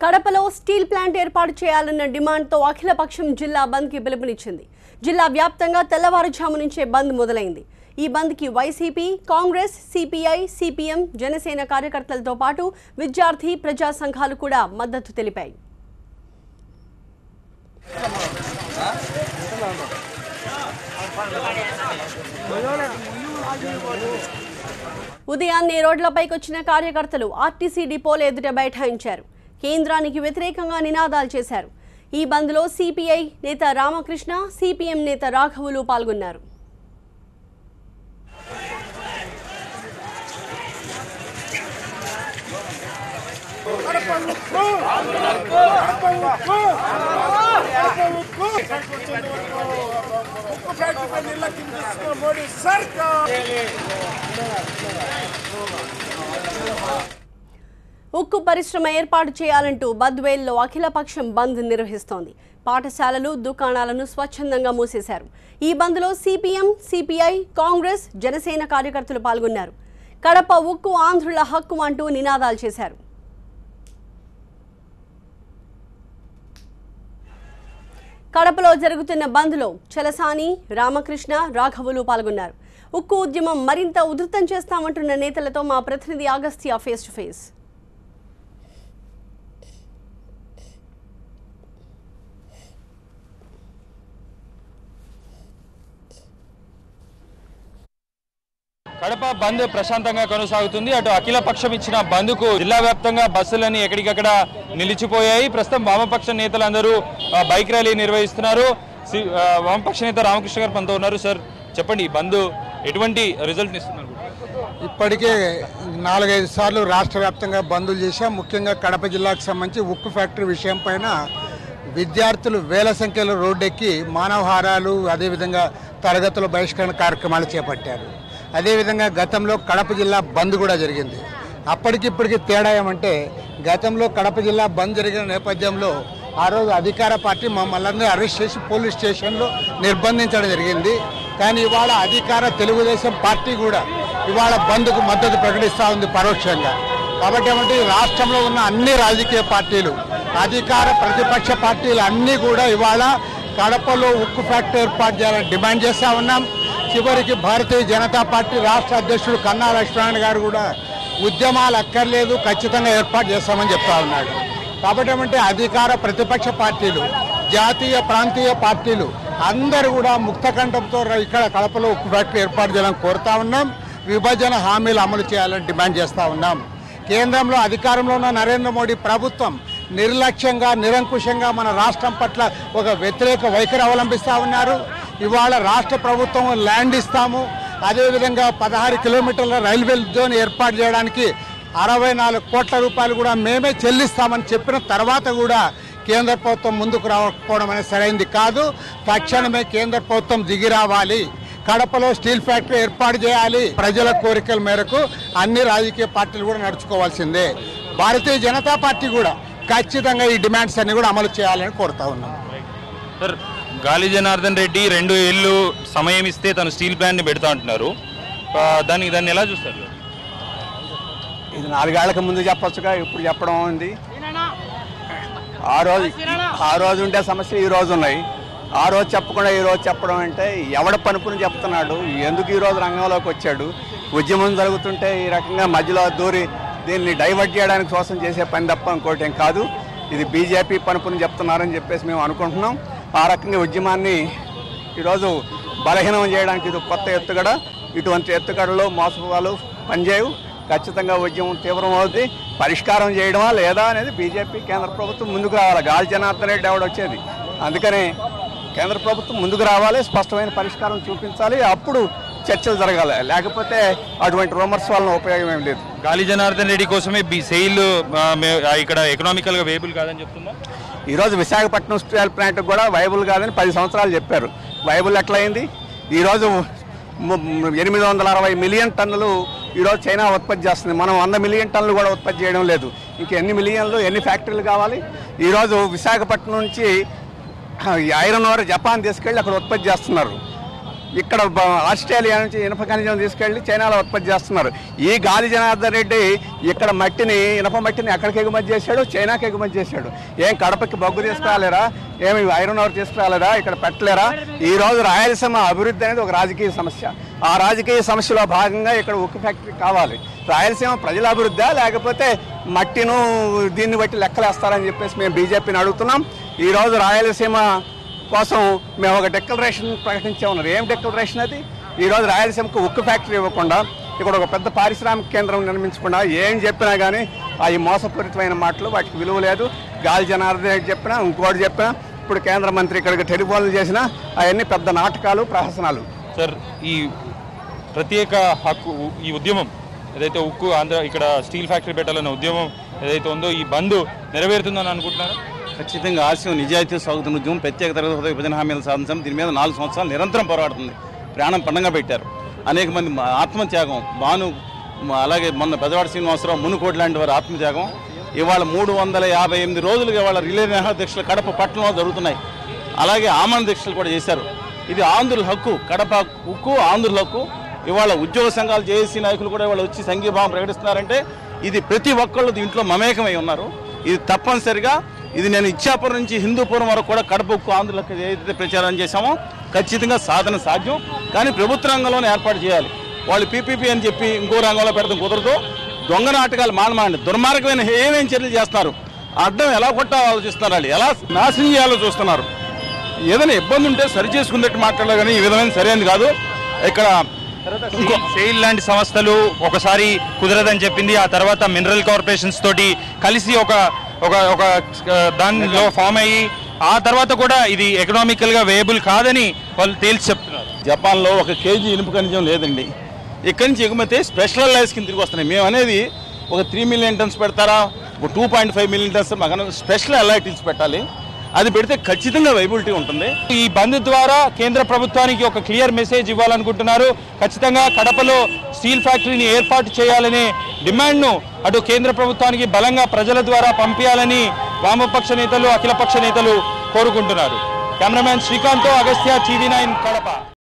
కడపలో steel plant ఏర్పాటు చేయాలన్న డిమాండ్తో అఖిలపక్షం జిల్లా బంద్కి పిలుపునిచ్చింది జిల్లా వ్యాప్తంగా తెల్లవారుజాము నుంచే బంద్ మొదలైంది ఈ బంద్కి YCP Congress CPI CPM Janasena కార్యకర్తలతో పాటు విద్యార్థి ప్రజా సంఘాలు కూడా మద్దతు తెలిపాయి ఉదయాన్నే రోడ్లపైకి వచ్చిన కార్యకర్తలు ఆర్టీసీ డిపోల ఎదుట బైఠాయించారు కేంద్రానికి వ్యతిరేకంగా నినాదాలు చేశారు ఈ బంద్లో సిపిఐ నేత రామకృష్ణ సిపిఎం నేత రాఘవులు పాల్గొన్నారు ఉక్కు ఫ్యాక్టరీపై నిర్లక్ష్యం చేస్తున్న మోడీ సర్కార్ ఉక్కు పరిశ్రమ ఏర్పాటు చేయాలంటూ బద్వేల్లో అఖిలపక్షం బంద్ నిర్వహిస్తోంది పాఠశాలలు దుకాణాలను స్వచ్ఛందంగా మూసేశారు ఈ బంద్లో సిపిఎం సిపిఐ కాంగ్రెస్ జనసేన కార్యకర్తలు పాల్గొన్నారు కడప ఉక్కు ఆంధ్రుల హక్కు అంటూ నినాదాలు చేశారు కడపలో జరుగుతున్న బంద్లో చలసాని రామకృష్ణ రాఘవులు పాల్గొన్నారు ఉక్కు ఉద్యమం మరింత ఉధృతం చేస్తామంటున్న నేతలతో మా ప్రతినిధి Agastya face to face Kadapa bandh ప్రశాంతంగా కొనసాగుతుంది అటు అఖిల పక్షం ఇచ్చిన బంద్కు జిల్లా వ్యాప్తంగా బస్సులన్నీ ఎక్కడికక్కడ నిలిచిపోయాయి ప్రస్తుతం వామపక్ష నేతలందరూ ఆ, బైక్ ర్యాలీ నిర్వహిస్తున్నారు సి- ఆ, వామపక్ష నేత రామకృష్ణ గారు మనతో ఉన్నారు సార్ చెప్పండి ఈ బంద్ ఎటువంటి రిజల్ట్ ఇస్తున్నారు ఇప్పటికే నాలుగైదు సార్లు రాష్ట్ర వ్యాప్తంగా బందులు చేశాం ముఖ్యంగా కడప జిల్లాకు సంబంధించి ఉక్కు ఫ్యాక్టరీ విషయం పైన విద్యార్థులు వేల సంఖ్యలో రోడ్డెక్కి మానవహారాలు అదేవిధంగా తరగతుల బహిష్కరణ కార్యక్రమాలు చేపట్టారు అదేవిధంగా గతంలో కడప జిల్లా బంద్ కూడా జరిగింది అప్పటికిప్పటికి తేడా ఏమంటే గతంలో కడప జిల్లా బంద్ జరిగిన నేపథ్యంలో ఆ రోజు అధికార పార్టీ మమ్మల్ని అరెస్ట్ చేసి పోలీస్ స్టేషన్లో నిర్బంధించడం జరిగింది కానీ ఇవాళ అధికార తెలుగుదేశం పార్టీ కూడా ఇవాళ బంద్కు మద్దతు ప్రకటిస్తూ ఉంది పరోక్షంగా కాబట్టి ఏమంటే ఈ రాష్ట్రంలో ఉన్న అన్ని రాజకీయ పార్టీలు అధికార ప్రతిపక్ష పార్టీలు అన్నీ కూడా ఇవాళ కడపలో ఉక్కు ఫ్యాక్టరీ ఏర్పాటు చేయాలని డిమాండ్ చేస్తూ ఉన్నాం చివరికి భారతీయ జనతా పార్టీ రాష్ట్ర అధ్యక్షుడు కన్నా లక్ష్మణ్ గారు కూడా ఉద్యమాలు అక్కర్లేదు ఖచ్చితంగా ఏర్పాటు చేస్తామని చెప్తా ఉన్నాడు కాబట్టి ఏమంటే అధికార ప్రతిపక్ష పార్టీలు జాతీయ ప్రాంతీయ పార్టీలు అందరూ కూడా ముక్తకంఠంతో ఇక్కడ కడపలో ఉక్కు ఫ్యాక్టరీ ఏర్పాటు చేయాలని కోరుతా ఉన్నాం విభజన హామీలు అమలు చేయాలని డిమాండ్ చేస్తా ఉన్నాం కేంద్రంలో అధికారంలో ఉన్న నరేంద్ర మోడీ ప్రభుత్వం నిర్లక్ష్యంగా నిరంకుశంగా మన రాష్ట్రం పట్ల ఒక వ్యతిరేక వైఖరి అవలంబిస్తూ ఉన్నారు ఇవాళ రాష్ట్ర ప్రభుత్వం ల్యాండ్ ఇస్తాము అదేవిధంగా పదహారు కిలోమీటర్ల రైల్వే జోన్ ఏర్పాటు చేయడానికి అరవై నాలుగు కోట్ల రూపాయలు కూడా మేమే చెల్లిస్తామని చెప్పిన తర్వాత కూడా కేంద్ర ప్రభుత్వం ముందుకు రాకపోవడం అనేది సరైంది కాదు తక్షణమే కేంద్ర ప్రభుత్వం దిగి రావాలి కడపలో స్టీల్ ఫ్యాక్టరీ ఏర్పాటు చేయాలి ప్రజల కోరికల మేరకు అన్ని రాజకీయ పార్టీలు కూడా నడుచుకోవాల్సిందే భారతీయ జనతా పార్టీ కూడా ఖచ్చితంగా ఈ డిమాండ్స్ అన్ని కూడా అమలు చేయాలని కోరుతా ఉన్నాం సార్ గాలి జనార్దన్ రెడ్డి రెండు ఏళ్ళు సమయం ఇస్తే తను స్టీల్ ప్లాంట్ని పెడతా అంటున్నారు ఆ, దానికి దాన్ని ఎలా చూస్తారు ఇది నాలుగేళ్లకు ముందు చెప్పొచ్చుగా ఇప్పుడు చెప్పడం ఉంది ఆ రోజు ఆ రోజు ఉండే సమస్య ఈ రోజు ఉన్నాయి ఆ రోజు చెప్పకుండా ఈ రోజు చెప్పడం అంటే ఎవడ పనుపుని చెప్తున్నాడు ఎందుకు ఈ రోజు రంగంలోకి వచ్చాడు ఉద్యమం జరుగుతుంటే ఈ రకంగా మధ్యలో దూరి దీన్ని డైవర్ట్ చేయడానికి కోసం చేసే పని తప్ప ఇంకోటి ఏం కాదు ఇది బీజేపీ పనుపుని చెప్తున్నారని చెప్పేసి మేము అనుకుంటున్నాం ఆ రకంగా ఉద్యమాన్ని ఈరోజు బలహీనం చేయడానికి ఇది కొత్త ఎత్తుగడ ఇటువంటి ఎత్తుగడలో మోసపోవాలు పనిచేయవు ఖచ్చితంగా ఉద్యమం తీవ్రం అవుతుంది పరిష్కారం చేయడమా లేదా అనేది బీజేపీ కేంద్ర ప్రభుత్వం ముందుకు రావాలి గాలి జనార్దన్ రెడ్డి ఆవిడ వచ్చేది అందుకనే కేంద్ర ప్రభుత్వం ముందుకు రావాలి స్పష్టమైన పరిష్కారం చూపించాలి అప్పుడు చర్చలు జరగాలి లేకపోతే అటువంటి రూమర్స్ వలన ఉపయోగం ఏం లేదు గాలి జనార్దన్ రెడ్డి కోసమే బి సెయిల్ ఆ, మే- ఆ, ఇక్కడ ఎకనామికల్గా వేబుల్ కాదని చెప్తుందా ఈరోజు విశాఖపట్నం స్టీల్ ప్లాంట్ కూడా వైబుల్ కాదని పది సంవత్సరాలు చెప్పారు వైబుల్ ఎట్లయింది ఈరోజు ము- ము- ఎనిమిది వందల అరవై మిలియన్ టన్నులు ఈరోజు చైనా ఉత్పత్తి చేస్తుంది మనం వంద మిలియన్ టన్నులు కూడా ఉత్పత్తి చేయడం లేదు ఇంక ఎన్ని మిలియన్లు ఎన్ని ఫ్యాక్టరీలు కావాలి ఈరోజు విశాఖపట్నం నుంచి ఈ ఐరన్ ఓర్ జపాన్ తీసుకెళ్ళి అక్కడ ఉత్పత్తి చేస్తున్నారు ఇక్కడ బ- ఆస్ట్రేలియా నుంచి ఇనప ఖనిజం తీసుకెళ్లి చైనాలో ఉత్పత్తి చేస్తున్నారు ఈ గాలి జనార్దన్ రెడ్డి ఇక్కడ మట్టిని ఇనప మట్టిని ఎక్కడికి ఎగుమతి చేశాడు చైనాకి ఎగుమతి చేశాడు ఏం కడపకి బొగ్గు తీసుకురాలేరా ఏమి ఐరన్ ఓవర్ తీసుకురాలేరా ఇక్కడ పెట్టలేరా ఈ రోజు రాయలసీమ అభివృద్ధి అనేది ఒక రాజకీయ సమస్య ఆ రాజకీయ సమస్యలో భాగంగా ఇక్కడ ఉక్కు ఫ్యాక్టరీ కావాలి రాయలసీమ ప్రజల అభివృద్ధా లేకపోతే మట్టిను దీన్ని బట్టి లెక్కలేస్తారని చెప్పేసి మేము బీజేపీని అడుగుతున్నాం ఈ రోజు రాయలసీమ కోసం మేము ఒక డెక్లరేషన్ ప్రకటించే ఉన్నారు ఏం డెక్లరేషన్ అది ఈరోజు రాయలసీమకు ఉక్కు ఫ్యాక్టరీ ఇవ్వకుండా ఇక్కడ ఒక పెద్ద పారిశ్రామిక కేంద్రం నిర్మించకుండా ఏం చెప్పినా కానీ అవి మోసపూరితమైన మాటలు వాటికి విలువ లేదు గాలి జనార్దన్ రెడ్డి చెప్పినా ఇంకోటి చెప్పినా ఇప్పుడు కేంద్ర మంత్రి ఇక్కడికి టెలిఫోన్లు చేసినా అవన్నీ పెద్ద నాటకాలు ప్రహసనాలు సార్ ఈ ప్రత్యేక హక్కు ఈ ఉద్యమం ఏదైతే ఉక్కు ఆంధ్ర ఇక్కడ స్టీల్ ఫ్యాక్టరీ పెట్టాలన్న ఉద్యమం ఏదైతే ఉందో ఈ బంద్ నెరవేరుతుందని అనుకుంటున్నారా ఖచ్చితంగా ఆశయం నిజాయితీ సాగుతున్న ఉద్యమం ప్రత్యేక తరగతి హోదా విభజన హామీలు సాధించడం దీని మీద నాలుగు సంవత్సరాలు నిరంతరం పోరాడుతుంది ప్రాణం పండంగా పెట్టారు అనేక మంది మా ఆత్మత్యాగం భాను మా అలాగే మొన్న పెదవాడ శ్రీనివాసరావు మునుకోటి లాంటి వారి ఆత్మత్యాగం ఇవాళ మూడు వందల యాభై ఎనిమిది రోజులుగా ఇవాళ రిలే నిరాహార దీక్షలు కడప పట్టణంలో జరుగుతున్నాయి అలాగే ఆమరణ దీక్షలు కూడా చేశారు ఇది ఆంధ్రుల హక్కు కడప ఉక్కు ఆంధ్రుల హక్కు ఇవాళ ఉద్యోగ సంఘాలు జేఏసీ నాయకులు కూడా ఇవాళ వచ్చి సంఘీభావం ప్రకటిస్తున్నారంటే ఇది ప్రతి ఒక్కళ్ళు దీంట్లో మమేకమై ఉన్నారు ఇది తప్పనిసరిగా ఇది నేను ఇచ్చాపురం నుంచి హిందూపురం వరకు కూడా కడప ఉక్కు ఆంధ్రులకు ఏదైతే ప్రచారం చేశామో ఖచ్చితంగా సాధన సాధ్యం కానీ ప్రభుత్వ రంగంలోనే ఏర్పాటు చేయాలి వాళ్ళు పీపీపీ అని చెప్పి ఇంకో రంగంలో పెడతాం కుదరదు దొంగ నాటకాలు మానమాండి దుర్మార్గమైన ఏమేం చర్యలు చేస్తున్నారు అడ్డం ఎలా కొట్టాలో ఆలోచిస్తున్నారు వాళ్ళు ఎలా నాశనం చేయాలో చూస్తున్నారు ఏదైనా ఇబ్బంది ఉంటే సరి చేసుకున్నట్టు మాట్లాడాలి కానీ ఈ విధమైన సరైనది కాదు ఇక్కడ ఇంకో సెయిల్ లాంటి సంస్థలు ఒకసారి కుదరదని చెప్పింది ఆ తర్వాత మినరల్ కార్పొరేషన్స్ తోటి కలిసి ఒక ఒక ఒక ఆ, దానిలో ఫామ్ అయ్యి ఆ తర్వాత కూడా ఇది ఎకనామికల్ గా వేయబుల్ కాదని వాళ్ళు తేల్చి చెప్తున్నారు జపాన్లో ఒక కేజీ ఇనుప ఖనిజం లేదండి ఇక్కడి నుంచి ఎగుమతి స్పెషల్ లైస్ కింద తిరిగి వస్తున్నాయి మేము అనేది ఒక త్రీ మిలియన్ టన్స్ పెడతారా ఒక two point five million tons మాకు స్పెషల్ ఎలైటీస్ పెట్టాలి అది పెడితే ఖచ్చితంగా వైబిలిటీ ఉంటుంది ఈ బంద్ ద్వారా కేంద్ర ప్రభుత్వానికి ఒక క్లియర్ మెసేజ్ ఇవ్వాలనుకుంటున్నారు ఖచ్చితంగా కడపలో స్టీల్ ఫ్యాక్టరీని ఏర్పాటు చేయాలనే డిమాండ్ను అటు కేంద్ర ప్రభుత్వానికి బలంగా ప్రజల ద్వారా పంపించాలని వామపక్ష నేతలు అఖిలపక్ష నేతలు కోరుకుంటున్నారు కెమెరామ్యాన్ శ్రీకాంత్తో అగస్త్య టీవీ నైన్ కడప